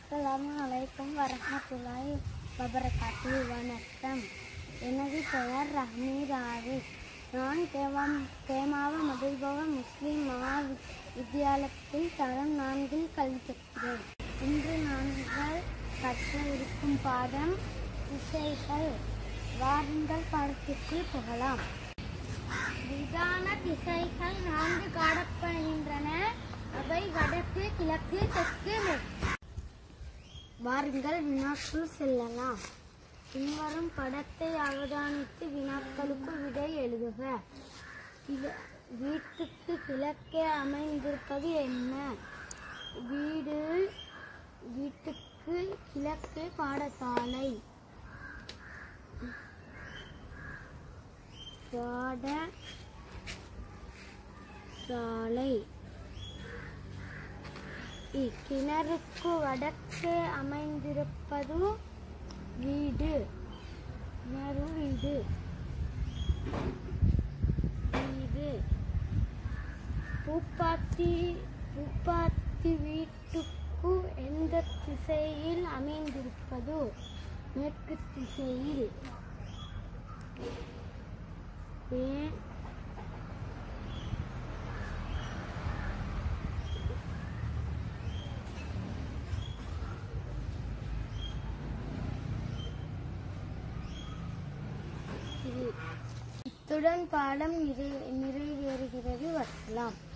அஸ்ஸலாமு அலைக்கும் வரஹ்மத்துல்லாஹி வபரகாத்து வணக்கம் எனது பெயர் ரஹ்மீர் ஆரிஃப் நான் கேவாம் கேமாவ மதுல்பவ முஸ்லிம் மகா வி- வித்தியாலயத்தில் தரம் நான்கில் கல்வி கற்கிறேன் இன்று நாங்கள் கற்ற இருக்கும் பாடம் திசைகள் வாருங்கள் பாடத்திற்குள் புகலாம் விதான திசைகள் நான்கு காணப்படுகின்றன அவை வடக்கு கிழக்கு தெற்கு மேற்கு வாருங்கள் வினாக்குள் செல்லலாம் பின்வரும் படத்தை அவதானித்து வினாக்களுக்கு விடை எழுதுக கிழ- வீட்டுக்கு கிழக்கே அமைந்திருப்பது என்ன வீடு வீட்டுக்கு கிழக்கே பாடசாலை பாடசாலை இக்கிணறுக்கு வடக்கே அமைந்திருப்பது வீடு கிணறு வீடு வீடு பூப்பாத்தி பூப்பாத்தி வீட்டுக்கு எந்த திசையில் அமைந்திருப்பது மேற்கு திசையில் ஏன் இது இத்துடன் பாடம் நிறை நிறைவேறுகிறது வரலாம்